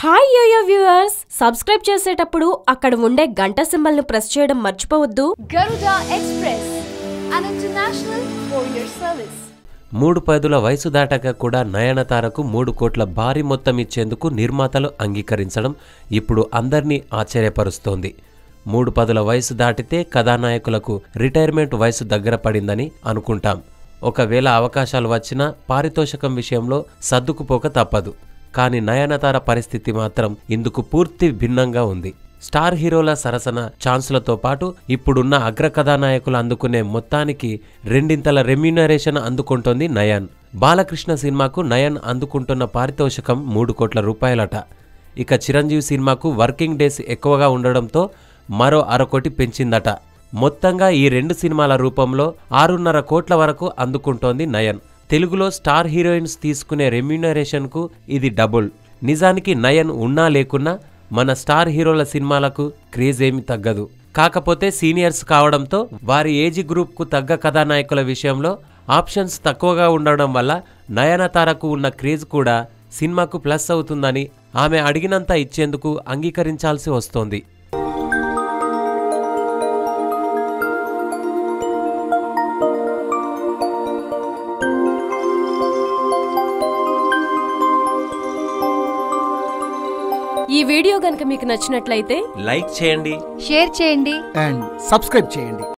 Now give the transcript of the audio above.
Hi yo-yo viewers subscribe చేసేటప్పుడు అక్కడ ఉండే గంట సింబల్ ను ప్రెస్ చేయడం మర్చిపోవద్దు Garuda Express, an international courier service. మూడు పదుల వయసు దాటాక కూడా నయనతారకు మూడు కోట్ల భారీ మొత్తం ఇచ్చేందుకు నిర్మాతలు అంగీకరించడం ఇప్పుడు అందర్నీ ఆశ్చర్యపరుస్తోంది మూడు పదుల వయసు దాటితే కథానాయకులకు రిటైర్మెంట్ వయసు దగ్గర పడిందని అనుకుంటాం ఒకవేళ అవకాశాలు వచ్చినా పారితోషికం విషయంలో సర్దుకుపోక తప్పదు కానీ నయనతార పరిస్థితి మాత్రం ఇందుకు పూర్తి భిన్నంగా ఉంది స్టార్ హీరోల సరసన ఛాన్సులతో పాటు ఇప్పుడున్న అగ్ర కథానాయకులు అందుకునే మొత్తానికి రెండింతల రెమ్యూనరేషన్ అందుకుంటోంది నయన్ బాలకృష్ణ సినిమాకు నయన్ అందుకుంటున్న పారితోషికం మూడు కోట్ల రూపాయలట ఇక చిరంజీవి సినిమాకు వర్కింగ్ డేస్ ఎక్కువగా ఉండడంతో మరో అరకోటి పెంచిందట మొత్తంగా ఈ రెండు సినిమాల రూపంలో ఆరున్నర కోట్ల వరకు అందుకుంటోంది నయన్ తెలుగులో స్టార్ హీరోయిన్స్ తీసుకునే రెమ్యూనరేషన్కు ఇది డబుల్ నిజానికి నయన్ ఉన్నా లేకున్నా మన స్టార్ హీరోల సినిమాలకు క్రేజ్ ఏమి తగ్గదు కాకపోతే సీనియర్స్ కావడంతో వారి ఏజ్ గ్రూప్కు తగ్గ కథానాయకుల విషయంలో ఆప్షన్స్ తక్కువగా ఉండడం వల్ల నయనతారకు ఉన్న క్రేజ్ కూడా సినిమాకు ప్లస్ అవుతుందని ఆమె అడిగినంత ఇచ్చేందుకు అంగీకరించాల్సి వస్తోంది ఈ వీడియో గనుక మీకు నచ్చినట్లయితే లైక్ చేయండి షేర్ చేయండి అండ్ సబ్స్క్రైబ్ చేయండి